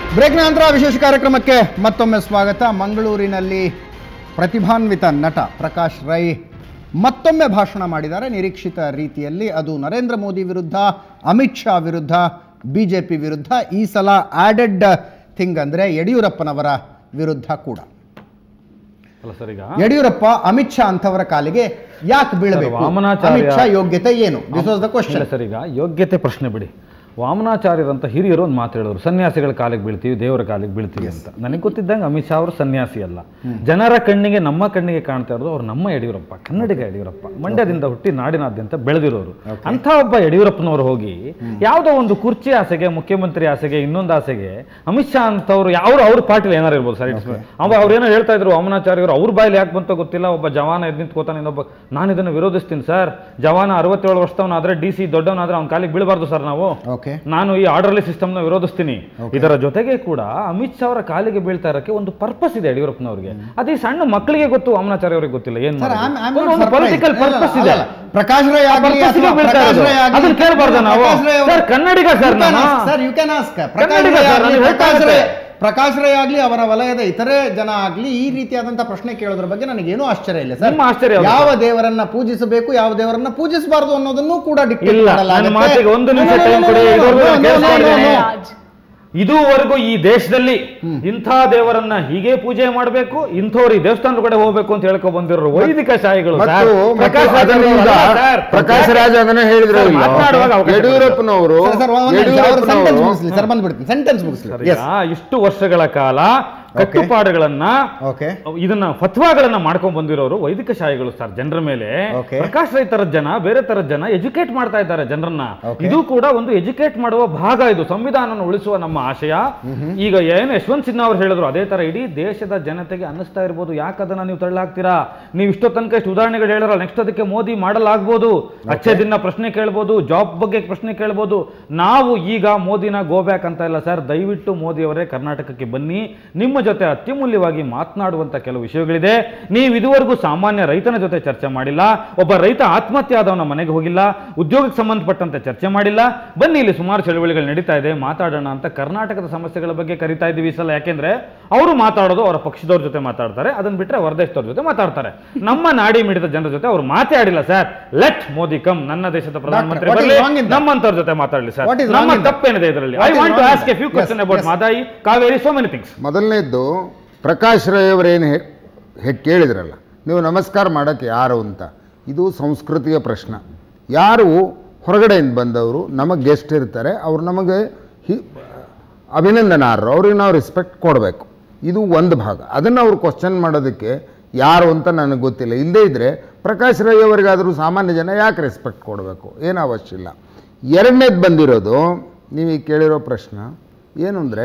Break ನಂತರ ವಿಶೇಷ ಕಾರ್ಯಕ್ರಮಕ್ಕೆ ಮತ್ತೊಮ್ಮೆ ಸ್ವಾಗತ ಮಂಗಳೂರಿನಲ್ಲಿ ಪ್ರತಿಭಾನ್ವಿತ ನಟ ಪ್ರಕಾಶ್ ರೈ ಮತ್ತೊಮ್ಮೆ ಭಾಷಣ ಮಾಡಿದ್ದಾರೆ ನಿರೀಕ್ಷಿತ ರೀತಿಯಲ್ಲಿ ಅದು ನರೇಂದ್ರ ಮೋದಿ ವಿರುದ್ಧ ಅಮಿತ್ ಶಾ ವಿರುದ್ಧ ಬಿ ಜೆ ಪಿ ವಿರುದ್ಧ ಈ ಸಲ ಆಡೆಡ್ ಥಿಂಗ್ ಅಂದರೆ ಯಡಿಯೂರಪ್ಪನವರ ವಿರುದ್ಧ ಕೂಡ ಅಲ್ಲ ಸರ್ ಈಗ ಯಡಿಯೂರಪ್ಪ ಅಮಿತ್ ಶಾ ಅಂತವರ ಕಾಲಿಗೆ ಯಾಕೆ ಬೀಳಬೇಕು ವಾಮನಾಚಾರ್ಯ- ಅಮಿತ್ ಶಾ ಯೋಗ್ಯತೆ ಏನು ದಿಸ್ ವಾಸ್ ದ ಇಲ್ಲ ಕ್ವಶನ್ ಸರ್ ಈಗ ಯೋಗ್ಯತೆ ಪ್ರಶ್ನೆ ಬಿಡಿ ವಾಮನಾಚಾರ್ಯರಂತ ಹಿರಿಯರು ಒಂದು ಮಾತು ಹೇಳಿದ್ರು ಸನ್ಯಾಸಿಗಳ ಕಾಲಿಗೆ ಬೀಳ್ತೀವಿ ದೇವರ ಕಾಲಿಗೆ ಬೀಳ್ತೀವಿ ಅಂತ ನನಗೆ ಗೊತ್ತಿದ್ದಂಗೆ ಅಮಿತ್ ಶಾ ಅವರು ಸನ್ಯಾಸಿ ಅಲ್ಲ ಜನರ ಕಣ್ಣಿಗೆ ನಮ್ಮ ಕಣ್ಣಿಗೆ ಕಾಣ್ತಾ ಇರೋದು ಅವ್ರು ನಮ್ಮ ಯಡಿಯೂರಪ್ಪ ಕನ್ನಡಿಗ ಯಡಿಯೂರಪ್ಪ ಮಂಡ್ಯದಿಂದ ಹುಟ್ಟಿ ನಾಡಿನಾದ್ಯಂತ ಬೆಳೆದಿರೋರು ಅಂಥ ಒಬ್ಬ ಯಡಿಯೂರಪ್ಪನವರು ಹೋಗಿ ಯಾವುದೋ ಒಂದು ಕುರ್ಚಿ ಆಸೆಗೆ ಮುಖ್ಯಮಂತ್ರಿ ಆಸೆಗೆ ಇನ್ನೊಂದು ಆಸೆಗೆ ಅಮಿತ್ ಶಾ ಅಂತವ್ರು ಅವ್ರು ಅವ್ರ ಪಾರ್ಟಿಲಿ ಏನಾರು ಇರ್ಬೋದು ಸರ್ ಇಟ್ಸ್ ಅವ ಅವ್ರು ಏನೋ ಹೇಳ್ತಾ ಇದ್ರು ವಾಮನಾಚಾರ್ಯರು ಅವ್ರ ಬಾಯಲ್ಲಿ ಯಾಕೆ ಬಂತೋ ಗೊತ್ತಿಲ್ಲ ಒಬ್ಬ ಜವಾನ ಎದ್ದು ನಿಂತ್ಕೋತಾನೆ ಇನ್ನೊಬ್ಬ ನಾನು ಇದನ್ನು ವಿರೋಧಿಸ್ತೀನಿ ಸರ್ ಜವಾನ ಅರವತ್ತೇಳು ವರ್ಷದವನಾದ್ರೆ ಡಿ ಸಿ ದೊಡ್ಡವನಾದ್ರೆ ಅವ್ನ ಕಾಲಿಗೆ ಬೀಳಬಾರ್ದು ಸರ್ ನಾವು ಓಕೆ ನಾನು ಈ ಆರ್ಡರ್ಲಿ ಸಿಸ್ಟಮ್ನ ವಿರೋಧಿಸ್ತೀನಿ ಇದರ ಜೊತೆಗೆ ಕೂಡ ಅಮಿತ್ ಶಾ ಅವರ ಕಾಲಿಗೆ ಬೀಳ್ತಾ ಇರೋಕೆ ಒಂದು ಪರ್ಪಸ್ ಇದೆ ಯಡಿಯೂರಪ್ಪನವರಿಗೆ ಅದು ಈ ಸಣ್ಣ ಮಕ್ಕಳಿಗೆ ಗೊತ್ತು ವಾಮನಾಚಾರ್ಯ ಅವರಿಗೆ ಗೊತ್ತಿಲ್ಲ ಏನ್ ಸರ್ ಮಾಡೋದು? ಒಂದು- ಒಂದು ಪೊಲಿಟಿಕಲ್ ಪರ್ಪಸ್ ಇದೆ ಪ್ರಕಾಶ್ ರೈ ಆ ಆಗ್ಲಿ purpose ಗೆ ಅಥವಾ ಬೀಳ್ತಾ ಪ್ರಕಾಶ್ ಇರೋದು. ರೈ ಆಗ್ಲಿ- ಅದನ್ನ ಕೇಳ್ಬಾರ್ದಾ ನಾವು? ಪ್ರಕಾಶ್ ರೈ ಅವರು- sir, Kannadiga sir You can ನಾನು. ask, sir you can ask Prakash Kannadiga Rai sir, ಆಗ್ಲಿ, ನನಗೆ ಪ್ರಕಾಶ್ ರೈ ಗೊತ್ತಾಗುತ್ತೆ. ಪ್ರಕಾಶ್ ರೈ ಆಗ್ಲಿ ಅವರ ವಲಯದ ಇತರೆ ಜನ ಆಗ್ಲಿ ಈ ರೀತಿಯಾದಂತಹ ಪ್ರಶ್ನೆ ಕೇಳೋದ್ರ ಬಗ್ಗೆ ನನಗೇನು ಆಶ್ಚರ್ಯ ಇಲ್ಲ ಸರ್ ನಿಮ್ಮ ಆಶ್ಚರ್ಯ ಯಾವುದು? ಯಾವ ದೇವರನ್ನ ಪೂಜಿಸಬೇಕು ಯಾವ ದೇವರನ್ನ ಪೂಜಿಸಬಾರದು ಅನ್ನೋದನ್ನು ಕೂಡ ಡಿಕ್ಟೇಟ್ ಇಲ್ಲ, ಮಾಡಲಾಗುತ್ತೆ ನನ್ನ ಮಾತಿಗೆ ಒಂದು ನಿಮಿಷ No, no, time no, ಕೊಡಿ. no, no, ಇದುವರೆಗೂ no, ನಾನು no, no, ಕೇಳಿಸ್ತಾ no, no. ಇದ್ದೇನೆ. ಇದುವರೆಗೂ ಈ ದೇಶದಲ್ಲಿ ಇಂಥ ದೇವರನ್ನ ಹೀಗೆ ಪೂಜೆ ಮಾಡಬೇಕು ಇಂಥವ್ರು ಈ ದೇವಸ್ಥಾನದ ಕಡೆ ಹೋಗ್ಬೇಕು ಅಂತ ಹೇಳ್ಕೊ ಬಂದಿರೋ ವೈದಿಕ ಶಾಹಿಗಳು ಸರ್. ಮತ್ತು ಪ್ರಕಾಶ್ ರಾಜ್ ಅದನ್ನ ಅವರು ಈಗ ಅಲ್ಲ ಸರ್. ಪ್ರಕಾಶ್ ರಾಜ್ ಅದನ್ನ ಹೇಳಿದ್ರು ಸರ್, ಇಲ್ಲ. ಮಾತನಾಡುವಾಗ ಅವಕಾಶ ಯಡಿಯೂರಪ್ಪನವರು ಸರ್, ಸರ್, ಒಂದು ನಿಮಿಷ, ಅವ್ರ sentence ಯಡಿಯೂರಪ್ಪನವರು ಮುಗಿಸ್ಲಿ ಸರ್ ಬಂದ್ಬಿಡ್ತೀನಿ ಸೆಂಟೆನ್ಸ್ ಮುಗಿಸ್ಲಿ ಸರ್, Yes. ಈಗ ಇಷ್ಟು ವರ್ಷಗಳ ಕಾಲ ಕಟ್ಟುಪಾಡುಗಳನ್ನ ಓಕೆ ಇದನ್ನ ಫತ್ವಾಗಳನ್ನ ಮಾಡ್ಕೊಂಡ್ ಬಂದಿರೋರು ವೈದಿಕ ಶಾಹಿಗಳು ಸರ್ ಜನರ ಮೇಲೆ Okay. ಪ್ರಕಾಶ್ ರೈ ತರದ ಜನ ಬೇರೆ ತರದ ಜನ ಎಜುಕೇಟ್ ಮಾಡ್ತಾ ಇದ್ದಾರೆ ಜನರನ್ನ Okay. ಇದು ಕೂಡ ಒಂದು ಎಜುಕೇಟ್ ಮಾಡುವ ಭಾಗ ಇದು ಸಂವಿಧಾನವನ್ನು ಉಳಿಸುವ ನಮ್ಮ ಆಶಯ ಈಗ ಏನು ಯಶವಂತ್ ಸಿನ್ಹಾ ಅವ್ರು ಹೇಳಿದ್ರು ಅದೇ ತರ ಇಡೀ ದೇಶದ ಜನತೆಗೆ ಅನ್ನಿಸ್ತಾ ಇರ್ಬೋದು ಯಾಕೆ ಅದನ್ನ ನೀವು ತಳ್ಳಾಗ್ತೀರಾ ನೀವು ಇಷ್ಟೋ ತನಕ ಇಷ್ಟು ಉದಾಹರಣೆಗಳು ಹೇಳಿರಲ್ಲ ನೆಕ್ಸ್ಟ್ ಅದಕ್ಕೆ ಮೋದಿ ಮಾಡಲಾಗ್ಬೋದು ಅಚ್ಚೆ ದಿನ ಪ್ರಶ್ನೆ ಕೇಳ್ಬೋದು ಜಾಬ್ ಬಗ್ಗೆ ಪ್ರಶ್ನೆ ಕೇಳ್ಬೋದು ನಾವು ಈಗ ಮೋದಿನ ಗೋ ಬ್ಯಾಕ್ ಅಂತ ಇಲ್ಲ ಸರ್ ದಯವಿಟ್ಟು ಮೋದಿ ಅವರೇ ಕರ್ನಾಟಕಕ್ಕೆ ಬನ್ನಿ ನಿಮ್ಮ ಜೊತೆ ಅತ್ಯಮೂಲ್ಯವಾಗಿ ಮಾತನಾಡುವಂತ ಕೆಲವು ವಿಷಯಗಳಿದೆ ನೀವು ಇದುವರೆಗೂ ಸಾಮಾನ್ಯ ರೈತನ ಜೊತೆ ಚರ್ಚೆ ಮಾಡಿಲ್ಲ ಒಬ್ಬ ರೈತ ಆತ್ಮಹತ್ಯೆ ಆದವನ ಮನೆಗೆ ಹೋಗಿಲ್ಲ ಉದ್ಯೋಗಕ್ಕೆ ಸಂಬಂಧಪಟ್ಟಂತೆ ಚರ್ಚೆ ಮಾಡಿಲ್ಲ ಬನ್ನಿ ಇಲ್ಲಿ ಸುಮಾರು ಚಳುವಳಿಗಳು ನಡೀತಾ ಇದೆ ಮಾತಾಡೋಣ ಅಂತ ಕರ್ನಾಟಕದ ಸಮಸ್ಯೆಗಳ ಬಗ್ಗೆ ಕರಿತಾ ಇದ್ದೀವಿ ಈ ಸಲ ಯಾಕೆಂದ್ರೆ ಅವರು ಮಾತಾಡೋದು ಅವರ ಪಕ್ಷದವ್ರ ಜೊತೆ ಮಾತಾಡ್ತಾರೆ ಅದನ್ನ ಬಿಟ್ರೆ ಹೊರದೇಶದವ್ರ ಜೊತೆ ಮಾತಾಡ್ತಾರೆ ನಮ್ಮ ನಾಡಿ ಮಿಡಿದ ಜನರ ಜೊತೆ ಅವರು ಮಾತಾಡಿಲ್ಲ ಸರ್ ಲೆಟ್ ಮೋದಿ ಕಮ್ ನನ್ನ ದೇಶದ ಪ್ರಧಾನಮಂತ್ರಿ what is ಬರಲಿ wrong in that? ನಮ್ಮಂತವ್ರ ಜೊತೆ ಮಾತಾಡಲಿ ಸರ್ What is wrong ನಮ್ಮ in that? ತಪ್ಪೇನಿದೆ ಇದರಲ್ಲಿ I What is want to wrong in ask a few that? Question Yes, about yes. Mahadayi Kaveri so many things ಮೊದಲನೇದ್ದು ಪ್ರಕಾಶ್ ರೈ ಅವರೇನು ಕೇಳಿದ್ರಲ್ಲ ನೀವು ನಮಸ್ಕಾರ ಮಾಡೋಕ್ಕೆ ಯಾರು ಅಂತ ಇದು ಸಂಸ್ಕೃತಿಯ ಪ್ರಶ್ನೆ ಯಾರು ಹೊರಗಡೆಯಿಂದ ಬಂದವರು ನಮಗೆ ಗೆಸ್ಟ್ ಇರ್ತಾರೆ ಅವ್ರು ನಮಗೆ ಹಿ ಅಭಿನಂದನಾರ್ಹರು ಅವ್ರಿಗೆ ನಾವು ರೆಸ್ಪೆಕ್ಟ್ ಕೊಡಬೇಕು ಇದು ಒಂದು ಭಾಗ ಅದನ್ನು ಅವ್ರು ಕ್ವಶನ್ ಮಾಡೋದಕ್ಕೆ ಯಾರು ಅಂತ ನನಗೆ ಗೊತ್ತಿಲ್ಲ ಇಲ್ಲದೇ ಇದ್ದರೆ ಪ್ರಕಾಶ್ ರೈ ಅವರಿಗಾದರೂ ಸಾಮಾನ್ಯ ಜನ ಯಾಕೆ ರೆಸ್ಪೆಕ್ಟ್ ಕೊಡಬೇಕು ಏನು ಅವಶ್ಯ ಇಲ್ಲ ಎರಡನೇದು ಬಂದಿರೋದು ನೀವು ಈಗ ಕೇಳಿರೋ ಪ್ರಶ್ನೆ ಏನು ಅಂದರೆ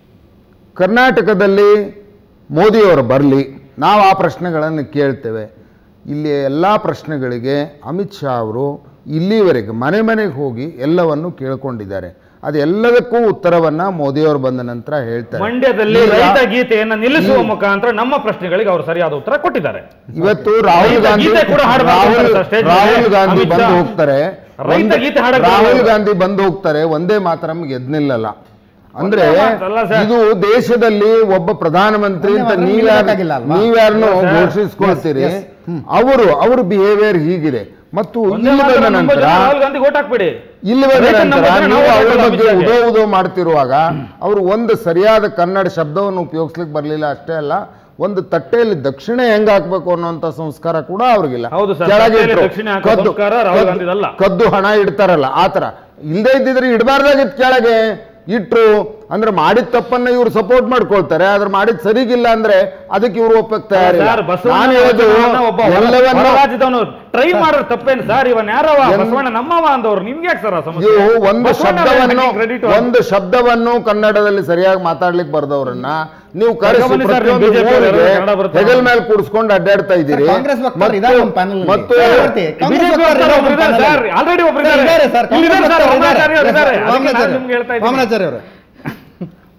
ಕರ್ನಾಟಕದಲ್ಲಿ ಮೋದಿಯವರು ಬರಲಿ ನಾವು ಆ ಪ್ರಶ್ನೆಗಳನ್ನು ಕೇಳ್ತೇವೆ ಇಲ್ಲಿ ಎಲ್ಲ ಪ್ರಶ್ನೆಗಳಿಗೆ ಅಮಿತ್ ಶಾ ಅವರು ಇಲ್ಲಿವರೆಗೆ ಮನೆ ಮನೆಗೆ ಹೋಗಿ ಎಲ್ಲವನ್ನು ಕೇಳ್ಕೊಂಡಿದ್ದಾರೆ ಅದೆಲ್ಲದಕ್ಕೂ ಉತ್ತರವನ್ನು ಮೋದಿಯವರು ಬಂದ ನಂತರ ಹೇಳ್ತಾರೆ ಮಂಡ್ಯದಲ್ಲಿ ಈಗ ರೈತ ಗೀತೆಯನ್ನ ನಿಲ್ಲಿಸುವ ಮುಖಾಂತರ ನಮ್ಮ ಪ್ರಶ್ನೆಗಳಿಗೆ ಅವರು ಸರಿಯಾದ ಉತ್ತರ ಕೊಟ್ಟಿದ್ದಾರೆ ಇವತ್ತು ರಾಹುಲ್ ರೈತ ಗಾಂಧಿ ಗೀತೆ ಕೂಡ ಹಾಡ್ಬೇಕು ರಾಹುಲ್ ಅಂತಾರೆ stage ಮೇಲೆ. ರಾಹುಲ್ ಗಾಂಧಿ ಅಮಿತ್ ಬಂದು ಶಾ. ಹೋಗ್ತಾರೆ ರೈತ ಒಂದೇ- ಗೀತೆ ಹಾಡಕ್ಕೆ ರಾಹುಲ್ ಬರಲ್ಲ. ಗಾಂಧಿ ಬಂದು ಹೋಗ್ತಾರೆ ಒಂದೇ ಮಾತರಂ ಗೆದ್ನಿಲ್ಲಲ್ಲ ಅಂದ್ರೆ ಒಂದೇ ಮಾತಲ್ಲ ಸರ್. ಇದು ದೇಶದಲ್ಲಿ ಒಬ್ಬ ಪ್ರಧಾನಮಂತ್ರಿ ಒಂದೇ ಅಂತ ಮಾತರಂ ನೀವ್ಯಾರು ಗೆಲ್ಲಕ್ಕಾಗಿಲ್ಲ ಅಲ್ವಾ? ನೀವ್ಯಾರನ್ನು ಸರ್. ಘೋಷಿಸ್ಕೊಳ್ತೀರಿ Yes, yes. ಅವರು ಅವ್ರ ಬಿಹೇವಿಯರ್ ಹೀಗಿದೆ ಮತ್ತು ಒಂದೇ ಇಲ್ಲಿ ಮಾತ್ರ ಬಂದ ನಮ್ಮ ನಂತರ ಜನ ರಾಹುಲ್ ಗಾಂಧಿ ಓಟ್ ಹಾಕ್ಬೇಡಿ ಇಲ್ಲಿ ಬಂದ ರೈತನ ನಂತರ ಬಗ್ಗೆ ನೀವು ನಾವು ಅವರ ಹೇಳೋದು ಬಗ್ಗೆ ಅಮಿತ್ ಉದೋ ಶಾಗೆ. ಉದೋ ಮಾಡ್ತಿರುವಾಗ ಅವರು ಒಂದು ಸರಿಯಾದ ಕನ್ನಡ ಶಬ್ದವನ್ನು ಉಪಯೋಗಿಸ್ಲಿಕ್ಕೆ ಬರಲಿಲ್ಲ ಅಷ್ಟೇ ಅಲ್ಲ ಒಂದು ತಟ್ಟೆಯಲ್ಲಿ ದಕ್ಷಿಣ ಹೆಂಗ್ ಹಾಕ್ಬೇಕು ಅನ್ನೋಂಥ ಸಂಸ್ಕಾರ ಕೂಡ ಅವ್ರಿಗಿಲ್ಲ ಹೌದು ಸರ್, ಕೆಳಗೆ ತಟ್ಟೆಯಲ್ಲಿ ಇಟ್ರು. ದಕ್ಷಿಣ ಹಾಕೋ ಕದ್ದು- ಸಂಸ್ಕಾರ ರಾಹುಲ್ ಕದ್ದು- ಗಾಂಧಿದಲ್ಲ. ಕದ್ದು ಹಣ ಇಡ್ತಾರಲ್ಲ ಆ ಥರ ಇಲ್ಲದೆ ಇದ್ದಿದ್ರೆ ಇಡಬಾರ್ದಾಗಿತ್ತು ಕೆಳಗೆ ಇಟ್ರು ಅಂದ್ರೆ ಮಾಡಿದ ತಪ್ಪನ್ನ ಇವ್ರು ಸಪೋರ್ಟ್ ಮಾಡ್ಕೊಳ್ತಾರೆ ಆದ್ರೆ ಮಾಡಿದ ಸರಿಗಿಲ್ಲ ಅಂದ್ರೆ ಅದಕ್ಕೆ ಇವ್ರು ಒಪ್ಪಕ್ ತಯಾರಿಲ್ಲ ಸರ್ ಬಸವಣ್ಣ ನಾನು ಹೇಳೋದು ವಚನವನ್ನ ಒಬ್ಬ ಹೊರ- ಎಲ್ಲವನ್ನು ಹೊರ ರಾಜ್ಯದವನು ಟ್ರೈ ಮಾಡೋದು ತಪ್ಪೇನು ಸರ್ ಇವನ್ ಯಾರವ ಎನ್- ಬಸವಣ್ಣ ನಮ್ಮವ ಅಂದವ್ರು ನಿಮ್ಗೆ ಯಾಕೆ ಸರ್ ಆ ಸಮಸ್ಯೆ ನೀವು ಒಂದು ಬಸವಣ್ಣ ಶಬ್ದವನ್ನು credit ಒಂದು ಶಬ್ದವನ್ನು ಕನ್ನಡದಲ್ಲಿ ಸರಿಯಾಗಿ ಮಾತಾಡ್ಲಿಕ್ಕೆ ಬರ್ದವ್ರನ್ನ ನೀವು ಕರೆಸಿ ಗಮನಿಸಿ ಸರ್, ಪ್ರತಿಯೊಂದು ನೀವು BJP ಊರಿಗೆ ಅವರು ಕನ್ನಡ ಬರುತ್ತೆ. ಹೆಗಲ್ ಮೇಲೆ ಕೂಡಿಸ್ಕೊಂಡು ಅಡ್ಡಾಡ್ತಾ ಇದ್ದೀರಿ ಸರ್, ಕಾಂಗ್ರೆಸ್ ವಕ್ತಾರರು ಮತ್ತು- ಇದ್ದಾರೆ ಒಂದು panel ಅಲ್ಲಿ. ಮತ್ತು ಚಕ್ರವರ್ತಿ, ಕಾಂಗ್ರೆಸ್ ಬಿಜೆಪಿ ವಕ್ತಾರರು ಒಬ್ರು ಇದ್ದಾರೆ panel ಸರ್ ಅಲ್ಲಿ. ಆಲ್ರೆಡಿ ಒಬ್ರು ಸರ್, ಇದ್ದಾರೆ ಇದ್ದಾರೆ ಸರ್, ಇಲ್ಲಿ ಇದ್ದಾರೆ ಕಾಂಗ್ರೆಸ್ ಸರ್ ವಕ್ತಾರರು ವಾಮನಾಚಾರ್ಯ ಅವರು ಇದ್ದಾರೆ ಇದ್ದಾರೆ. ಅದಕ್ಕೆ ನಾನು ವಾಮನಾಚಾರ್ಯ ನಿಮ್ಗೆ ಹೇಳ್ತಾ ಇದ್ದೀನಿ. ವಾಮನಾಚಾರ್ಯ ಅವರು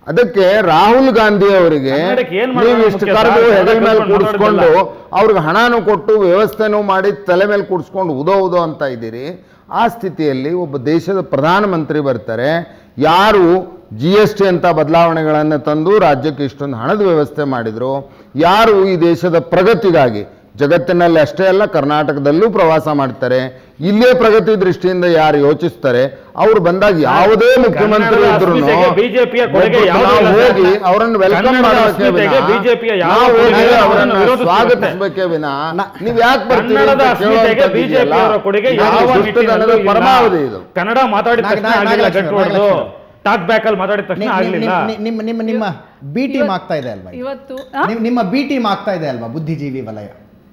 ಅದಕ್ಕೆ ರಾಹುಲ್ ಗಾಂಧಿ ಅವರಿಗೆ ಕನ್ನಡಕ್ಕೆ ಏನ್ ಮಾಡೋದು ನೀವು ಇಷ್ಟು ಮುಖ್ಯ ಕರೆದು ಸರ್? ಹೆಗಲ ಮೇಲೆ ಕನ್ನಡ ಕೂಡಿಸ್ಕೊಂಡು ಅವ್ರಿಗೆ ಹಣನೂ ಕೊಟ್ಟು ವ್ಯವಸ್ಥೆನೂ ಮಾಡಿ ತಲೆ ಮೇಲೆ ಕೂಡಿಸ್ಕೊಂಡು ಉದೋ ಉದೋ ಅಂತ ಇದ್ದೀರಿ ಆ ಸ್ಥಿತಿಯಲ್ಲಿ ಒಬ್ಬ ದೇಶದ ಪ್ರಧಾನಮಂತ್ರಿ ಬರ್ತಾರೆ ಯಾರು ಜಿ ಎಸ್ ಟಿ ಅಂತ ಬದಲಾವಣೆಗಳನ್ನು ತಂದು ರಾಜ್ಯಕ್ಕೆ ಇಷ್ಟೊಂದು ಹಣದ ವ್ಯವಸ್ಥೆ ಮಾಡಿದ್ರು ಯಾರು ಈ ದೇಶದ ಪ್ರಗತಿಗಾಗಿ ಜಗತ್ತಿನಲ್ಲಿ ಅಷ್ಟೇ ಅಲ್ಲ ಕರ್ನಾಟಕದಲ್ಲೂ ಪ್ರವಾಸ ಮಾಡ್ತಾರೆ ಇಲ್ಲೇ ಪ್ರಗತಿ ದೃಷ್ಟಿಯಿಂದ ಯಾರು ಯೋಚಿಸ್ತಾರೆ ಅವ್ರು ಬಂದಾಗ ಯಾವುದೇ ಮುಖ್ಯಮಂತ್ರಿ ಕನ್ನಡದ ಇದ್ರು ಅಸ್ಮಿತೆಗೆ ಬಿಜೆಪಿಯ ಕೊಡುಗೆ ಯಾವುದೂ ಇಲ್ಲ ಸರ್. ಹೋಗಿ ಅವರನ್ನು ವೆಲ್ಕಮ್ ಕನ್ನಡದ ಮಾಡಬೇಕೇ ಅಸ್ಮಿತೆಗೆ ವಿನಃ ಬಿಜೆಪಿಯ ಯಾವ ನಾವು ಹೋಗಿ ಕೊಡುಗೆ ಇಲ್ಲ, ಅವರನ್ನು ಅವರನ್ನು ವಿರೋಧಿಸ್ತೀವಿ ಸ್ವಾಗತಿಸಬೇಕೇ ವಿನಃ ನೀವ್ ಯಾಕೆ ಬರ್ತೀರಿ ಕನ್ನಡದ ಅಂತ ಅಸ್ಮಿತೆಗೆ ಕೇಳುವಂಥದ್ದು ಬಿಜೆಪಿ ಇದೆಯಲ್ಲ, ಅವರ ಕೊಡುಗೆ ಇದು ಯಾವ ದುಷ್ಟತನದ ನಿಟ್ಟಿನಲ್ಲೂ ಇಲ್ಲ. ಪರಮಾವಧಿ ಇದು ಕನ್ನಡ ಮಾತಾಡಿದ ನಾಗ- ತಕ್ಷಣ ನಾಗ- ಆಗಿಲ್ಲ ನಾಗಲಕ್ಷ್ಮಿ, ಗಟ್ಟಿ ಹೊಡೆದು ನಾಗಲಕ್ಷ್ಮಿ. ಟಾಕ್ ಬ್ಯಾಕ್ ಅಲ್ಲಿ ಮಾತಾಡಿದ ತಕ್ಷಣ ನಿಮ್- ಆಗ್ಲಿಲ್ಲ ನಿಮ್- ನಿಮ್ಮ ನಿಮ್ಮ ನಿಮ್ಮ ಬಿ ಟೀಮ್ ಆಗ್ತಾ ಇದೆ ಅಲ್ವಾ ಇದು? ಇವತ್ತು ಆ? ನಿಮ್- ನಿಮ್ಮ ಬಿ ಟೀಮ್ ಆಗ್ತಾ ಇದೆ ಅಲ್ವಾ ಬುದ್ಧಿಜೀವಿ ವಲಯ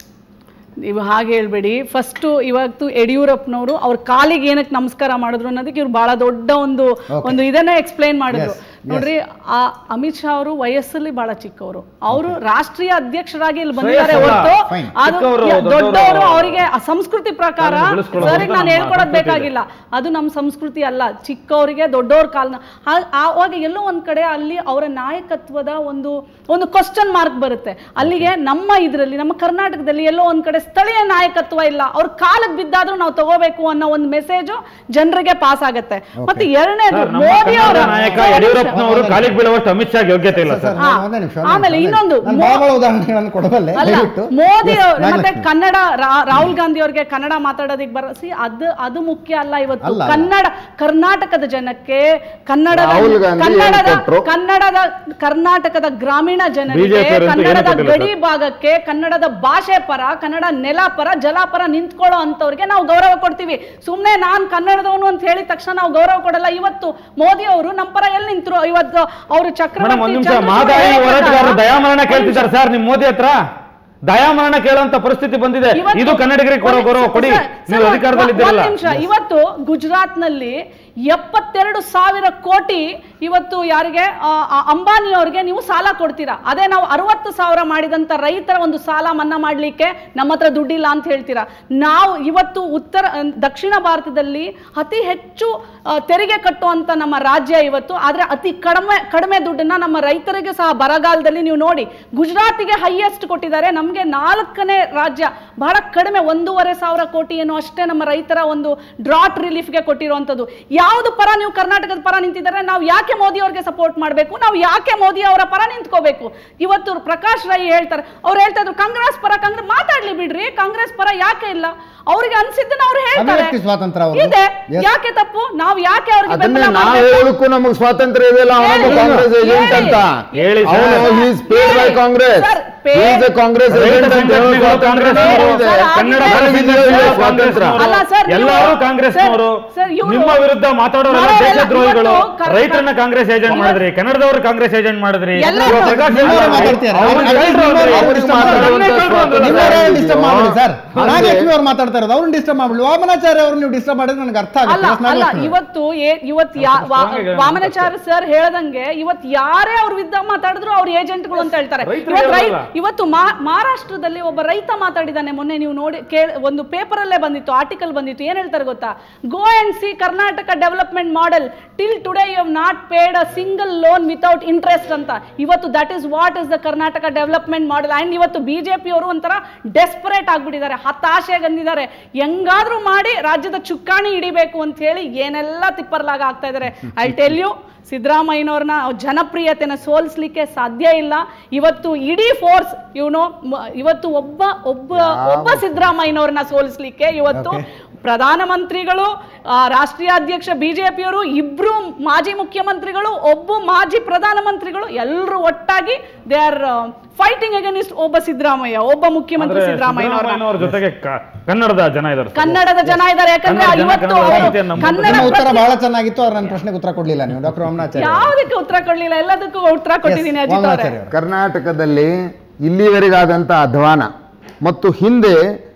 ನೀವು ಹಾಗೆ ಹೇಳ್ಬೇಡಿ ಫಸ್ಟು ಇವತ್ತು ಯಡಿಯೂರಪ್ಪನವರು ಅವ್ರ ಕಾಲಿಗೆ ಏನಕ್ಕೆ ನಮಸ್ಕಾರ ಮಾಡಿದ್ರು ಅನ್ನೋದಕ್ಕೆ ಇವ್ರು ಬಹಳ ದೊಡ್ಡ ಒಂದು ಒಂದು ಇದನ್ನ ಎಕ್ಸ್ಪ್ಲೈನ್ ಮಾಡಿದ್ರು Yes, ನೋಡ್ರಿ ಆ ಅಮಿತ್ ಶಾ ಅವರು ವಯಸ್ಸಲ್ಲಿ ಬಹಳ ಚಿಕ್ಕವರು ಅವರು ರಾಷ್ಟ್ರೀಯ ಅಧ್ಯಕ್ಷರಾಗಿ ಇಲ್ಲಿ ಬಂದಿದ್ದಾರೆ ವಯಸ್ಸಲ್ಲ. ಹೊರತು Fine. ಅದು ಚಿಕ್ಕವರು, ಯ- ದೊಡ್ಡವರು. ದೊಡ್ಡವರು ಅವರಿಗೆ ಆ ಸಂಸ್ಕೃತಿ ಪ್ರಕಾರ ಅದನ್ನ ಬೆಳೆಸ್ಕೊಳ್ಳೋದು ಸರಿಗೆ ಅಂತ ನಾನು ನಮ್ಮ ಹೇಳ್ಕೊಡೋದು ಸಂಸ್ಕೃತಿ ಇದೆ. ಬೇಕಾಗಿಲ್ಲ ಅದು ನಮ್ಮ ಸಂಸ್ಕೃತಿ ಅಲ್ಲ ಚಿಕ್ಕವರಿಗೆ ದೊಡ್ಡವ್ರ ಕಾಲ್ನ ಆ- ಆವಾಗ ಎಲ್ಲೋ ಒಂದ್ ಕಡೆ ಅಲ್ಲಿ ಅವರ ನಾಯಕತ್ವದ ಒಂದು ಒಂದು ಕ್ವಶನ್ ಮಾರ್ಕ್ ಬರುತ್ತೆ ಅಲ್ಲಿಗೆ ನಮ್ಮ ಇದರಲ್ಲಿ ನಮ್ಮ ಕರ್ನಾಟಕದಲ್ಲಿ ಎಲ್ಲೋ ಒಂದ್ ಕಡೆ ಸ್ಥಳೀಯ ನಾಯಕತ್ವ ಇಲ್ಲ ಅವ್ರ ಕಾಲಕ್ಕೆ ಬಿದ್ದಾದ್ರೂ ನಾವು ತಗೋಬೇಕು ಅನ್ನೋ ಒಂದು ಮೆಸೇಜು ಜನರಿಗೆ ಪಾಸ್ ಆಗತ್ತೆ ಮತ್ತೆ ಎರಡನೇದು ಸರ್, ನಮ್ಮ ಮೋದಿ ಅವರ ಕನ್ನಡ ನಾಯಕ ಯಡಿಯೂರಪ್ಪನವರು ಕಾಲಿಗೆ ಬೀಳುವಷ್ಟು ಅಮಿತ್ ಶಾ ಯೋಗ್ಯತೆ ಇಲ್ಲ ಸರ್, ಸರ್ ನಾನು ಹಾ. ಒಂದೇ ನಿಮಿಷ, ಒಂದೇ ಆಮೇಲೆ ನಿಮಿಷ, ಇನ್ನೊಂದು, ನಾನು ಮೋ- ಬಹಳ ಬಹಳ ಉದಾಹರಣೆಗಳನ್ನು ಕೊಡಬಲ್ಲೆ ಅಲ್ಲ ದಯವಿಟ್ಟು ಮೋದಿ Yes, ಅವ್ರು ಮತ್ತೆ ನಾಗಲಕ್ಷ್ಮಿ. ಕನ್ನಡ ರಾ- ರಾಹುಲ್ ಗಾಂಧಿ ಅವ್ರಿಗೆ ಕನ್ನಡ ಮಾತಾಡೋದಕ್ಕೆ ಬರಸಿ ಅದು ಅದು ಮುಖ್ಯ ಅಲ್ಲ ಇವತ್ತು ಅಲ್ಲ, ಅಲ್ಲ. ಕನ್ನಡ ಕರ್ನಾಟಕದ ಜನಕ್ಕೆ ಕನ್ನಡದ ರಾಹುಲ್ ಗಾಂಧಿ ಕನ್ನಡದ ಏನ್ ಕೊಟ್ರು? ಕನ್ನಡದ ಕರ್ನಾಟಕದ ಗ್ರಾಮೀಣ ಜನರಿಗೆ BJP ಅವರಂತೂ ಏನೂ ಕನ್ನಡದ ಕೊಟ್ಟಿಲ್ಲ ಗಡಿ ಭಾಗಕ್ಕೆ ಕನ್ನಡದ ಭಾಷೆ ಪರ ಕನ್ನಡ ನೆಲ ಪರ ಜಲ ಪರ ನಿಂತ್ಕೊಳ್ಳೋ ಅಂತವ್ರಿಗೆ ನಾವು ಗೌರವ ಕೊಡ್ತೀವಿ ಸುಮ್ನೆ ನಾನ್ ಕನ್ನಡದವನು ಅಂತ ಹೇಳಿದ ತಕ್ಷಣ ನಾವು ಗೌರವ ಕೊಡಲ್ಲ ಇವತ್ತು ಮೋದಿ ಅವರು ನಮ್ಮ ಪರ ಎಲ್ಲಿ ನಿಂತರು ಇವತ್ತು ಅವರು ಮೇಡಮ್ ಚಕ್ರವರ್ತಿ ಒಂದ್ ನಿಮಿಷ ಚಂದ್ರಶೇಖರ್ ಮಾದಾಯಿ ಹೇಳಿದ ಹೋರಾಟಗಾರರು ಪ್ರಕಾರ- ದಯಾಮರಣ ಒಂದ್ ಕೇಳ್ತಿದ್ದಾರೆ ಸರ್ ನಿಮ್ ಮೋದಿ ಹತ್ರ ದಯಾಮರಣ ಕೇಳುವಂತ ಪರಿಸ್ಥಿತಿ ಬಂದಿದೆ ಇವತ್ತು- ಇದು ಕನ್ನಡಿಗರಿಗೆ ಕೊಡೋ ಒಂದ್ ಗೌರವ ನಿಮಿಷ, ಕೊಡಿ ಸರ್, ನೀವು ಸರ್, ಅಧಿಕಾರದಲ್ಲಿದ್ದೀರಲ್ಲ ಒಂದ್ ನಿಮಿಷ ಇವತ್ತು ಗುಜರಾತ್ನಲ್ಲಿ ಎಪ್ಪತ್ತೆರಡು ಸಾವಿರ ಕೋಟಿ ಇವತ್ತು ಯಾರಿಗೆ ಆ, ಆ, ಅಂಬಾನಿ ಅವ್ರಿಗೆ ನೀವು ಸಾಲ ಕೊಡ್ತೀರಾ ಅದೇ ನಾವು ಅರವತ್ತು ಸಾವಿರ ಮಾಡಿದಂತ ರೈತರ ಒಂದು ಸಾಲ ಮನ್ನಾ ಮಾಡ್ಲಿಕ್ಕೆ ನಮ್ಮ ಹತ್ರ ದುಡ್ಡಿಲ್ಲ ಅಂತ ಹೇಳ್ತೀರಾ ನಾವು ಇವತ್ತು ಉತ್ತರ ದಕ್ಷಿಣ ಭಾರತದಲ್ಲಿ ಅತಿ ಹೆಚ್ಚು ಆ, ತೆರಿಗೆ ಕಟ್ಟುವಂತ ನಮ್ಮ ರಾಜ್ಯ ಇವತ್ತು ಆದ್ರೆ ಅತಿ ಕಡಿಮೆ ಕಡಿಮೆ ದುಡ್ಡನ್ನ ನಮ್ಮ ರೈತರಿಗೆ ಸಹ ಬರಗಾಲದಲ್ಲಿ ನೀವು ನೋಡಿ ಗುಜರಾತಿಗೆ ಹೈಯೆಸ್ಟ್ ಕೊಟ್ಟಿದ್ದಾರೆ ನಮಗೆ ನಾಲ್ಕನೇ ರಾಜ್ಯ ಬಹಳ ಕಡಿಮೆ ಒಂದೂವರೆ ಸಾವಿರ ಕೋಟಿ ಏನೋ ಅಷ್ಟೇ ನಮ್ಮ ರೈತರ ಒಂದು ಡ್ರಾಟ್ ರಿಲೀಫ್ಗೆ ಕೊಟ್ಟಿರುವಂಥದ್ದು ಯಾವ್ದು ಪರ ನೀವು ಕರ್ನಾಟಕದ ಪರ ನಿಂತಿದ್ದಾರೆ ನಾವು ಯಾಕೆ ಮೋದಿ ಅವ್ರಿಗೆ ಸಪೋರ್ಟ್ ಮಾಡಬೇಕು ನಾವು ಯಾಕೆ ಮೋದಿ ಅವರ ಪರ ನಿಂತ್ಕೋಬೇಕು ಇವತ್ತು ಪ್ರಕಾಶ್ ರೈ ಹೇಳ್ತಾರೆ ಅವ್ರು ಹೇಳ್ತಾ ಇದ್ರು ಕಾಂಗ್ರೆಸ್ ಪರ ಕಾಂಗ್ರೆಸ್ ಮಾತಾಡ್ಲಿ ಬಿಡ್ರಿ ಕಾಂಗ್ರೆಸ್ ಪರ ಯಾಕೆ ಇಲ್ಲ ಅವ್ರಿಗೆ ಅನ್ಸಿದ್ದನ್ನ ಅವ್ರು ಹೇಳ್ತಾರೆ ಅಭಿವ್ಯಕ್ತಿ ಸ್ವಾತಂತ್ರ್ಯ ಅವ್ರದ್ದು. ಇದೆ Yes. ಯಾಕೆ ತಪ್ಪು ನಾವು ಯಾಕೆ ಅವ್ರಿಗೆ ಅದನ್ನೇ ಬೆಂಬಲ ನಾವು ಮಾಡ್ಬೇಕು? ಹೇಳೋದಕ್ಕೂ ನಮಗೆ ಸ್ವಾತಂತ್ರ್ಯ ಇದೆಯಲ್ಲ ಅವನೊಬ್ಬ ಹೇಳಿ. ಕಾಂಗ್ರೆಸ್ ಏಜೆಂಟ್ ಹೇಳಿ. ಅಂತ ಹೇಳಿ ಸರ್. ಅವನು ಈಸ್ ಪೇಡ್ ಬೈ ಹೇಳಿ. Congress sir, paid- is a Congress ರೈತ ಏಜೆಂಟ್ ಅಂತ ಹೇಳೋ ಸಂಘಟನೆಗಳು ಸ್ವಾತಂತ್ರ್ಯ ಕಾಂಗ್ರೆಸ್ನವರು, ಇದೆ. ಸರ್, ಕನ್ನಡ ಆಗಿದೆ. ಪರದಿಂದ ಸರ್, ಇರೋ ಸರ್, ಕಾಂಗ್ರೆಸ್ನವರು, ಅಲ್ಲ ಸರ್, ನೀವು- ಎಲ್ಲರೂ ಕಾಂಗ್ರೆಸ್ನವರು ಸರ್, ಸರ್, ಇವ್ರು- ನಿಮ್ಮ ವಿರುದ್ಧ ಮಾತಾಡೋರೆಲ್ಲ ನಾವೆಲ್ಲ ದೇಶದ್ರೋಹಿಗಳು ಇವತ್ತು ಕರ್- ರೈತರನ್ನ ಕಾಂಗ್ರೆಸ್ ಏಜೆಂಟ್ ಮಾಡಿದ್ರಿ ಕನ್ನಡದವರು ಕಾಂಗ್ರೆಸ್ ಏಜೆಂಟ್ ಮಾಡಿದ್ರಿ ಎಲ್ಲರೂ- ಇವಾಗ ಪ್ರಕಾಶ್ ನಿಮ್ಮವರು ಅವ್ರು ಮಾತಾಡ್ತಾರೆ. ಅವ್ರು ಅವ್ರು ಕಳ್ರು ನಿಮ್ಮವರು ಅಂದ್ರಿ. ಅವ್ರು ಅವ್ರು disturb ನನ್ನೇ ಮಾಡ್ತಾರೆ. ಕಳ್ರು ಅಂದ್ರಲ್ಲ. ನಿಮ್ಮವರೇ ನಿಮ್ಮವರೇ ಡಿಸ್ಟರ್ಬ್ ಮಾಡ್ಬಿಡಿ ಸರ್ ಹಂಗೆ. ನಾಗಲಕ್ಷ್ಮಿ ಅವ್ರು ಮಾತಾಡ್ತಾ ಇರೋದು ಅವ್ರನ್ನ ಡಿಸ್ಟರ್ಬ್ ಮಾಡ್ಬಿಡಿ ವಾಮನಾಚಾರ್ಯ ಅವ್ರು ನೀವು ಡಿಸ್ಟರ್ಬ್ ಮಾಡಿದ್ರೆ ನನಗೆ ಅರ್ಥ ಅಲ್ಲ ಆಗುತ್ತೆ ಅಲ್ಲ ನಾಗಲಕ್ಷ್ಮಿ ಅವ್ರು. ಇವತ್ತು ಏ- ಇವತ್ತು ಯಾ- ವಾ- strong ಆಗಿ ವಾಮನಾಚಾರ್ಯ ಸರ್ ಹೇಳ್ದಂಗೆ ಇವತ್ತು ಯಾರೇ ಅವ್ರ ವಿರುದ್ಧ ಮಾತಾಡಿದ್ರು ಅವ್ರು ಏಜೆಂಟ್ಗಳು ಅಂತ ಹೇಳ್ತಾರೆ ರೈತರು ಇವತ್ತು ರೈ- ಹೇಳಲ್ಲ. ಇವತ್ತು ಮಾ- ಮಹಾರಾಷ್ಟ್ರದಲ್ಲಿ ಒಬ್ಬ ರೈತ ಮಾತಾಡಿದ್ದಾನೆ ಮೊನ್ನೆ ನೀವು ನೋಡಿ ಕೇಳ ಒಂದು ಪೇಪರ್ ಅಲ್ಲೇ ಬಂದಿತ್ತು ಆರ್ಟಿಕಲ್ ಬಂದಿತ್ತು ಏನ್ ಹೇಳ್ತಾರೆ ಗೊತ್ತಾ go and see Karnataka development model till today you have not paid a single loan without interest ಅಂತ ಇವತ್ತು that is what is the Karnataka development model and ಇವತ್ತು ಬಿಜೆಪಿ ಅವರು ಒಂಥರ ಡೆಸ್ಪರೇಟ್ ಆಗ್ಬಿಟ್ಟಿದ್ದಾರೆ ಹತಾಶೆ ಗಂದಿದ್ದಾರೆ ಹೆಂಗಾದ್ರೂ ಮಾಡಿ ರಾಜ್ಯದ ಚುಕ್ಕಾಣಿ ಹಿಡಿಬೇಕು ಅಂತ ಹೇಳಿ ಏನೆಲ್ಲ ತಿಪ್ಪರ್ಲಾಗ ಆಗ್ತಾ ಇದ್ದಾರೆ ಐ ಟೆಲ್ ಯು ಸಿದ್ದರಾಮಯ್ಯನವ್ರನ್ನ ಜನಪ್ರಿಯತೆನ ಸೋಲಿಸ್ಲಿಕ್ಕೆ ಸಾಧ್ಯ ಇಲ್ಲ ಇವತ್ತು ಇಡೀ ಫೋರ್ಸ್ ಇವನು ಇವತ್ತು ಒಬ್ಬ ಒಬ್ಬ ಒಬ್ಬ ಸಿದ್ದರಾಮಯ್ಯನವ್ರನ್ನ ಸೋಲಿಸ್ಲಿಕ್ಕೆ ಇವತ್ತು ಪ್ರಧಾನಮಂತ್ರಿಗಳು ಆ, ರಾಷ್ಟ್ರೀಯ ಅಧ್ಯಕ್ಷ ಬಿಜೆಪಿಯವರು ಇಬ್ರು ಮಾಜಿ ಮುಖ್ಯಮಂತ್ರಿಗಳು ಒಬ್ಬ ಮಾಜಿ ಪ್ರಧಾನಮಂತ್ರಿಗಳು ಎಲ್ಲರೂ ಒಟ್ಟಾಗಿ ದೇ ಆರ್ ಫೈಟಿಂಗ್ ಅಗೇನಿಸ್ಟ್ ಒಬ್ಬ ಸಿದ್ದರಾಮಯ್ಯ ಒಬ್ಬ ಮುಖ್ಯಮಂತ್ರಿ ಆದ್ರೆ ಸಿದ್ದರಾಮಯ್ಯನವ್ರನ್ನ ಸಿದ್ದರಾಮಯ್ಯನವ್ರ ಜೊತೆಗೆ ಕ- ಕನ್ನಡದ ಜನ ಇದ್ದಾರೆ ಸರ್. ಕನ್ನಡದ ಜನ ಇದ್ದಾರೆ ಯಾಕಂದ್ರೆ ಕನ್ನಡ ಜನ, ಇವತ್ತು ಕನ್ನಡ ಅವರು ಸಾಹಿತ್ಯ ನಮ್ಮ- ಕನ್ನಡ ನಿಮ್ಮ ಉತ್ತರ ಪ್ರತಿ- ಬಹಳ ಚೆನ್ನಾಗಿತ್ತು ಅವ್ರ ನನ್ನ ಪ್ರಶ್ನೆಗೆ ಉತ್ತರ ಕೊಡ್ಲಿಲ್ಲ ನೀವು ಡಾಕ್ಟರ್ ವಾಮನಾಚಾರ್ಯ ಅವ್ರು. ಯಾವುದಕ್ಕೆ ಉತ್ತರ ಕೊಡ್ಲಿಲ್ಲ ಎಲ್ಲದಕ್ಕೂ ಉತ್ತರ ಕೊಟ್ಟಿದ್ದೀನಿ ಅಜಿತ್ ಅವರೇ ವಾಮನಾಚಾರ್ಯ ಅವರು. ಕರ್ನಾಟಕದಲ್ಲಿ ಇಲ್ಲಿವರೆಗಾದಂಥ ಅಧ್ವಾನ ಮತ್ತು ಹಿಂದೆ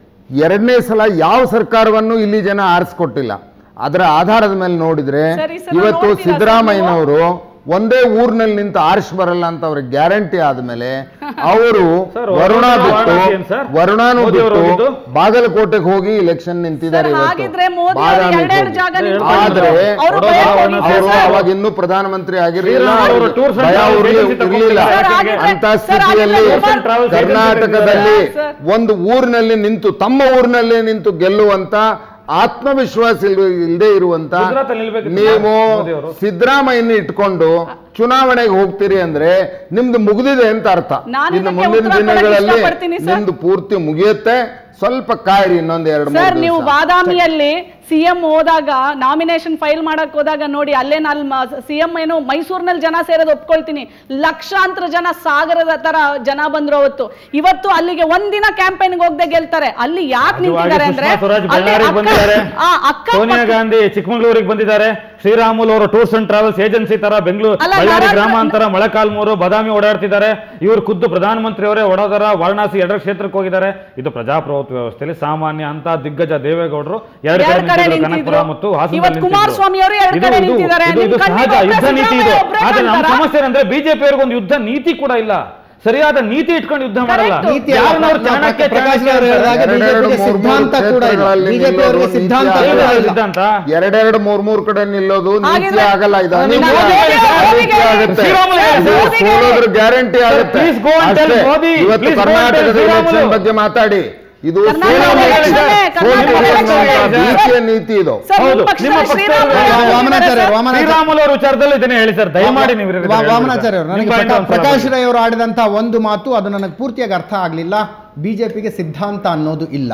ಎರಡನೇ ಸಲ ಯಾವ ಸರ್ಕಾರವನ್ನು ಇಲ್ಲಿ ಜನ ಆರಿಸ್ಕೊಟ್ಟಿಲ್ಲ ಅದರ ಆಧಾರದ ಮೇಲೆ ನೋಡಿದ್ರೆ ಸರಿ, ಸರ್, ಇವತ್ತು ನೋಡ್ತೀರಾ ಸರ್ ಸಿದ್ದರಾಮಯ್ಯನವರು ಒಂದೇ ಊರಿನಲ್ಲಿ ನಿಂತು ಆರಿಸ್ ಬರಲ್ಲ ಅಂತ ಅವ್ರಿಗೆ ಗ್ಯಾರಂಟಿ ಆದ್ಮೇಲೆ ಅವರು ಸರ್, ವರುಣ ವರುಣ ಬಿಟ್ಟು ವಾರಣಾಸಿ ಏನ್ ಸರ್? ವರುಣಾನು ಮೋದಿ ಅವರು ಬಿಟ್ಟು ಹೋಗಿದ್ದು? ಬಾಗಲಕೋಟೆಗೆ ಹೋಗಿ ಇಲೆಕ್ಷನ್ ನಿಂತಿದ್ದಾರೆ ಸರ್, ಇವತ್ತು. ಹಾಗಿದ್ರೆ ಮೋದಿ ಅವರು ಬಾದಾಮಿಗೆ ಎರಡೆರಡು ಹೋಗಿ. ಜಾಗ ಆದ್ರೆ ನಿಂತ್ಕೊಂಡು ಅವರು ವಡೋದರ ಭಯ ವಾರಣಾಸಿ ಹೋಗಿದ್ದಾರೆ ಅವರು ಸರ್. ಅವಾಗ ಇನ್ನೂ ಪ್ರಧಾನಮಂತ್ರಿ ಆಗಿರಲಿಲ್ಲ ಶ್ರೀರಾಮ್ ಅವರು tours and ಭಯ travels ಅವ್ರಿಗೆ agency ಇರ್ಲಿಲ್ಲ ತಗೊಂಡಿದ್ದಾರೆ. ಸರ್, ಹಾಗಿದ್ರೆ- ಅಂತ ಸರ್, ಹಾಗಿದ್ರೆ ಸ್ಥಿತಿಯಲ್ಲಿ tours and travels agency ಕರ್ನಾಟಕದಲ್ಲಿ ಸರ್. ಒಂದು ಊರಿನಲ್ಲಿ ನಿಂತು ತಮ್ಮ ಊರಿನಲ್ಲೇ ನಿಂತು ಗೆಲ್ಲುವಂತ ಆತ್ಮವಿಶ್ವಾಸ ಇಲ್- ಇಲ್ದೇ ಇರುವಂತ ಗುಜರಾತಲ್ಲಿ ನಿಲ್ಬೇಕಿತ್ತು ನೀವು ಮೋದಿ ಅವರು. ಸಿದ್ದರಾಮಯ್ಯನ ಇಟ್ಕೊಂಡು ಚುನಾವಣೆಗೆ ಹೋಗ್ತೀರಿ ಅಂದ್ರೆ ನಿಮ್ದು ಮುಗಿದಿದೆ ಅಂತ ಅರ್ಥ ನಾನು ಇನ್ನು ಇದಕ್ಕೆ ಮುಂದಿನ ಉತ್ತರ ಕೊಡಕ್ಕೆ ದಿನಗಳಲ್ಲಿ ಇಷ್ಟಪಡ್ತೀನಿ ಸರ್. ನಿಮ್ದು ಪೂರ್ತಿ ಮುಗಿಯುತ್ತೆ ಸ್ವಲ್ಪ ಕಾಯಿರಿ ಇನ್ನೊಂದ್ ಎರಡು ಸರ್ ಮೂರು ನೀವು ದಿವಸ ಬಾದಾಮಿಯಲ್ಲಿ ಸಿಎಂ ಹೋದಾಗ ನಾಮಿನೇಷನ್ ಫೈಲ್ ಮಾಡಕ್ ಹೋದಾಗ ನೋಡಿ ಅಲ್ಲೇ ನಾನು ಸಿಎಂ ಏನು ಮೈಸೂರಿನಲ್ಲಿ ಜನ ಸೇರೋದು ಒಪ್ಕೊಳ್ತೀನಿ ಲಕ್ಷಾಂತರ ಜನ ಸಾಗರದ ತರ ಜನ ಬಂದ್ರು ಅವತ್ತು ಇವತ್ತು ಅಲ್ಲಿಗೆ ಒಂದಿನ ಕ್ಯಾಂಪೇನ್ಗೆ ಹೋಗದೆ ಗೆಲ್ತಾರೆ ಅಲ್ಲಿ ಯಾಕೆ ಅದು ನಿಂತಿದ್ದಾರೆ ಹಾಗೆ ಅಂದ್ರೆ ಸುಷ್ಮಾ ಸ್ವರಾಜ್ ಅಲ್ಲಿ ಬಳ್ಳಾರಿಗೆ ಅಕ್ಕ- ಬಂದಿದ್ದಾರೆ ಆ, ಅಕ್ಕ ಸೋನಿಯಾ ಗಾಂಧಿ ಚಿಕ್ಕಮಗಳೂರಿಗೆ ಬಂದಿದ್ದಾರೆ ಶ್ರೀರಾಮುಲು ಅವರು ಟೂರ್ಸ್ ಅಂಡ್ ಟ್ರಾವೆಲ್ಸ್ ಏಜೆನ್ಸಿ ತರ ಬೆಂಗಳೂರು ಅಲ್ಲ, ಬಳ್ಳಾರಿ ನರೇಂದ್ರ- ಗ್ರಾಮಾಂತರ ಮೊಳಕಾಲ್ಮೂರು ಬಾದಾಮಿ ಓಡಾಡ್ತಿದ್ದಾರೆ ಇವರು ಖುದ್ದು ಪ್ರಧಾನಮಂತ್ರಿ ಅವರೇ ವಡೋದರ ವಾರಣಾಸಿ ಎರಡರ ಕ್ಷೇತ್ರಕ್ಕೆ ಹೋಗಿದ್ದಾರೆ ಇದು ಪ್ರಜಾಪ್ರಭುತ್ವ ವ್ಯವಸ್ಥೆಯಲ್ಲಿ ಸಾಮಾನ್ಯ ಅಂತ ದಿಗ್ಗಜ ದೇವೇಗೌಡರು ಎರಡು ಕಡೆ ಎರಡ್ ಕಡೆ ನಿಂತಿದ್ರು ಕನಕಪುರ ನಿಂತಿದ್ರು. ಮತ್ತು ಹಾಸನದಲ್ಲಿ ಇವತ್ತು ನಿಂತಿದ್ರು. ಕುಮಾರಸ್ವಾಮಿ ಅವರು ಎರಡ್ ಇದು- ಕಡೆ ಇದು- ನಿಂತಿದ್ದಾರೆ. ಇದು- ಇದು ನಿಮ್ ಕಣ್ಣಿಗೆ ಸಹಜ ಒಬ್ರೇ ಯುದ್ಧ ನೀತಿ ಇದು ಸಿದ್ದರಾಮಯ್ಯ ಒಬ್ರೇ ಆದ್ರೆ ನಮ್ಮ ಕಾಣ್ತಾರಾ? ಸಮಸ್ಯೆ ಏನಂದ್ರೆ ಬಿಜೆಪಿ ಅವ್ರಿಗೆ ಒಂದು ಯುದ್ಧ ನೀತಿ ಕೂಡ ಇಲ್ಲ ಸರಿಯಾದ ನೀತಿ ಇಟ್ಕೊಂಡು ಯುದ್ಧ ಮಾಡಲ್ಲ Correct. ನೀತಿ ಅಲ್ಲ, ಯಾರನ್ನವ್ರು ಪ್ರ- ಚಾಣಕ್ಯ ಪ್ರಕಾಶ್ ಚಾಣಕ್ಯ ಅವರು ಹೇಳಿದಾಗ ಅಂತಾರೆ. ಎರಡೆರಡು ಬಿಜೆಪಿಗೆ ಮೂರು ಮೂರು ಸಿದ್ಧಾಂತ ಕೂಡ ಇಲ್ಲ ಕ್ಷೇತ್ರಗಳಲ್ಲಿ ಬಿಜೆಪಿ ಅವರಿಗೆ ನಿಲ್ಲೋದು ಸಿದ್ಧಾಂತ ನೀತಿ ಕೂಡ ಆಗಲ್ಲ. ಇಲ್ಲ ಸಿದ್ಧಾಂತ ಎರಡೆರಡು ಮೂರ್ ಮೂರ್ ಕಡೆ ನಿಲ್ಲೋದು ನೀತಿ ಹಾಗಿದ್ರೆ- ಆಗಲ್ಲ ಇದು ನೀವು ಅನೀತಿ ಮೋದಿ ಆಗುತ್ತೆ. ಅವರಿಗೆ- ಅನೀತಿ ಆಗುತ್ತೆ ಶ್ರೀರಾಮುಲು ಇದು ಅವರಿಗೆ- ಸೋಲೋದ್ರ ಗ್ಯಾರಂಟಿ ಆಗುತ್ತೆ please go and tell ಅಷ್ಟೇ. ಮೋದಿ, ಇವತ್ತು please go and tell ಕರ್ನಾಟಕದ ಶ್ರೀರಾಮುಲು. ಎಲೆಕ್ಷನ್ ಬಗ್ಗೆ ಮಾತಾಡಿ ಇದು ಕರ್ನಾಟಕದ ಸೋಲೋದ್ರ election election. ಅಲ್ಲೇ, ಕರ್ನಾಟಕದ ಸೋಲಿನ election election ಅಲ್ಲೇ. ನೀತಿಯ ನೀತಿ ಇದು ಸರ್, ನಿಮ್ಮ ಹೌದು. ಪಕ್ಷದಲ್ಲಿ ನಿಮ್ಮ ಪಕ್ಷದಲ್ಲಿ ಶ್ರೀರಾಮುಲು ವಾ- ಅವರು ವಾಮನಾಚಾರ್ಯ, ಇದ್ದಾರೆ ಸರ್. ವಾಮನಾಚಾರ್ಯ. ಶ್ರೀರಾಮುಲು ಅವರ ವಿಚಾರದಲ್ಲಿ ಇದನ್ನೇ ಹೇಳಿ ಸರ್ ದಯಮಾಡಿ ನೀವು ಇದನ್ನ ವಾ- ಹೇಳ್ಬಿಡಿ ವಾಮನಾಚಾರ್ಯ ಅವರು ಸರ್. ನನಗೆ ನಿಮ್ಮ ಪ್ರಕಾ- ಬಾಯಿಂದ ಒಂದು ಪ್ರಕಾಶ್ ಸಲ ರೈ ಅವರು ಆಡಿದಂತ ಒಂದು ಮಾತು ಅದು ನನಗೆ ಪೂರ್ತಿಯಾಗಿ ಅರ್ಥ ಆಗಲಿಲ್ಲ ಬಿಜೆಪಿಗೆ ಸಿದ್ಧಾಂತ ಅನ್ನೋದು ಇಲ್ಲ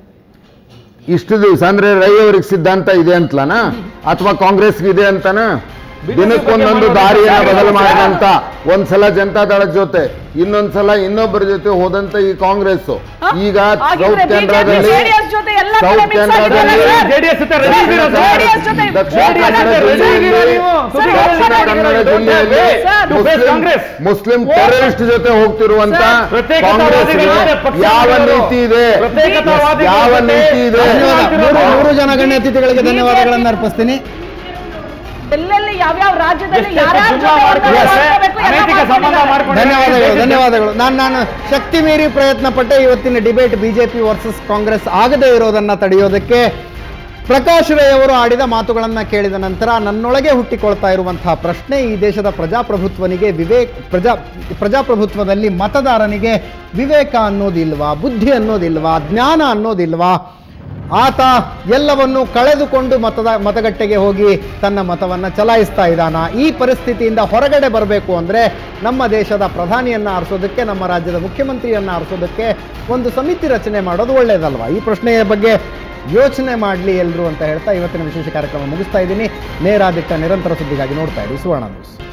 ಇಷ್ಟು ದಿವಸ ಅಂದ್ರೆ ರೈ ಅವ್ರಿಗೆ ಸಿದ್ಧಾಂತ ಇದೆ ಅಂತಲನ ಅಥವಾ ಕಾಂಗ್ರೆಸ್ಗೆ ಇದೆ ಅಂತನ ದಿನಕ್ಕೊಂದೊಂದು ದಾರಿಯನ್ನ ಬದಲು ಮಾಡಿದಂತ ಒಂದ್ಸಲ ಜನತಾದಳದ ಜೊತೆ ಇನ್ನೊಂದ್ಸಲ ಇನ್ನೊಬ್ಬರ ಜೊತೆ ಹೋದಂತ ಈ ಕಾಂಗ್ರೆಸ್ ಈಗ ಹಾಗಿದ್ರೆ ಸೌತ್ ಕೆನರಾದಲ್ಲಿ BJP, JDS ಜೊತೆ ಎಲ್ಲ ಕಡೆ ಸೌತ್ mix ಆಗಿದ್ದಾರೆ ಕೆನರಾದಲ್ಲಿ ಸರ್. JDS ಜೊತೆ ready ಇದ್ದೀರಾ ಸರ್? JDS ಜೊತೆ ದಕ್ಷಿಣ JDS ಕನ್ನಡ ಜೊತೆ ready ಇದ್ದೀರಾ ಜಿಲ್ಲೆಯಲ್ಲಿ ನೀವು? Sir, Dakshina sir, Kannada sir, ಜಿಲ್ಲೆಯಲ್ಲಿ sir, you face Muslim Congress. Muslim terrorist ಜೊತೆ ಹೋಗ್ತಿರುವಂತ ಸರ್, ಪ್ರತ್ಯೇಕತಾವಾದಿಗಳ ಜೊತೆ ಕಾಂಗ್ರೆಸ್ಗೆ ಪಕ್ಷ ಯಾವ ಮಾಡಿರೋರು. ನೀತಿ ಇದೆ ಪ್ರತ್ಯೇಕತಾವಾದಿಗಳ ಯಾವ ಜೊತೆ ನೀತಿ ಇದೆ ಧನ್ಯವಾದ ಮಾಡ್ತಿರೋದು. ಮೂರು ಮೂರು ಜನ ಗಣ್ಯ ಅತಿಥಿಗಳಿಗೆ ಧನ್ಯವಾದಗಳನ್ನು ಅರ್ಪಿಸ್ತೀನಿ ಎಲ್ಲೆಲ್ಲಿ ಯಾವ್ಯಾವ ರಾಜ್ಯದಲ್ಲಿ ಎಷ್ಟು ಯಾರ್ಯಾರ ಜುಮ್ಲಾ ಜೊತೆ ಮಾಡ್ಕೊಂಡು ಹೊಂದಾಣಿಕೆ ಇದ್ದಾರೆ? ಮಾಡ್ಕೋಬೇಕು ಎಲ್ಲ ಅನೈತಿಕ ಸಂಬಂಧ ಮಾಡ್ಕೊಂಡಿದ್ದಾರೆ. ಮಾಡ್ಕೊಂಡು ಧನ್ಯವಾದಗಳು ಧನ್ಯವಾದಗಳು ನಾನು ನಾನು ಶಕ್ತಿ ಮೀರಿ ಪ್ರಯತ್ನ ಪಟ್ಟೆ ಇವತ್ತಿನ ಡಿಬೇಟ್ ಬಿಜೆಪಿ ವರ್ಸಸ್ ಕಾಂಗ್ರೆಸ್ ಆಗದೇ ಇರೋದನ್ನ ತಡೆಯೋದಕ್ಕೆ ಪ್ರಕಾಶ್ ರೈ ಅವರು ಆಡಿದ ಮಾತುಗಳನ್ನು ಕೇಳಿದ ನಂತರ ನನ್ನೊಳಗೆ ಹುಟ್ಟಿಕೊಳ್ತಾ ಇರುವಂತಹ ಪ್ರಶ್ನೆ ಈ ದೇಶದ ಪ್ರಜಾಪ್ರಭುತ್ವನಿಗೆ ವಿವೇಕ್ ಪ್ರಜಾ ಪ್ರಜಾಪ್ರಭುತ್ವದಲ್ಲಿ ಮತದಾರನಿಗೆ ವಿವೇಕ ಅನ್ನೋದಿಲ್ವಾ ಬುದ್ಧಿ ಅನ್ನೋದಿಲ್ವಾ ಜ್ಞಾನ ಅನ್ನೋದಿಲ್ವಾ ಆತ ಎಲ್ಲವನ್ನು ಕಳೆದುಕೊಂಡು ಮತದ ಮತಗಟ್ಟೆಗೆ ಹೋಗಿ ತನ್ನ ಮತವನ್ನು ಚಲಾಯಿಸ್ತಾ ಇದ್ದಾನ ಈ ಪರಿಸ್ಥಿತಿಯಿಂದ ಹೊರಗಡೆ ಬರಬೇಕು ಅಂದರೆ ನಮ್ಮ ದೇಶದ ಪ್ರಧಾನಿಯನ್ನು ಆರಿಸೋದಕ್ಕೆ ನಮ್ಮ ರಾಜ್ಯದ ಮುಖ್ಯಮಂತ್ರಿಯನ್ನು ಆರಿಸೋದಕ್ಕೆ ಒಂದು ಸಮಿತಿ ರಚನೆ ಮಾಡೋದು ಒಳ್ಳೆಯದಲ್ವಾ ಈ ಪ್ರಶ್ನೆಯ ಬಗ್ಗೆ ಯೋಚನೆ ಮಾಡಲಿ ಎಲ್ಲರೂ ಅಂತ ಹೇಳ್ತಾ ಇವತ್ತಿನ ವಿಶೇಷ ಕಾರ್ಯಕ್ರಮ ಮುಗಿಸ್ತಾ ಇದ್ದೀನಿ ನೇರ ದಿಟ್ಟ ನಿರಂತರ ಸುದ್ದಿಗಾಗಿ ನೋಡ್ತಾ ಇರಿ ಸುವರ್ಣ ನ್ಯೂಸ್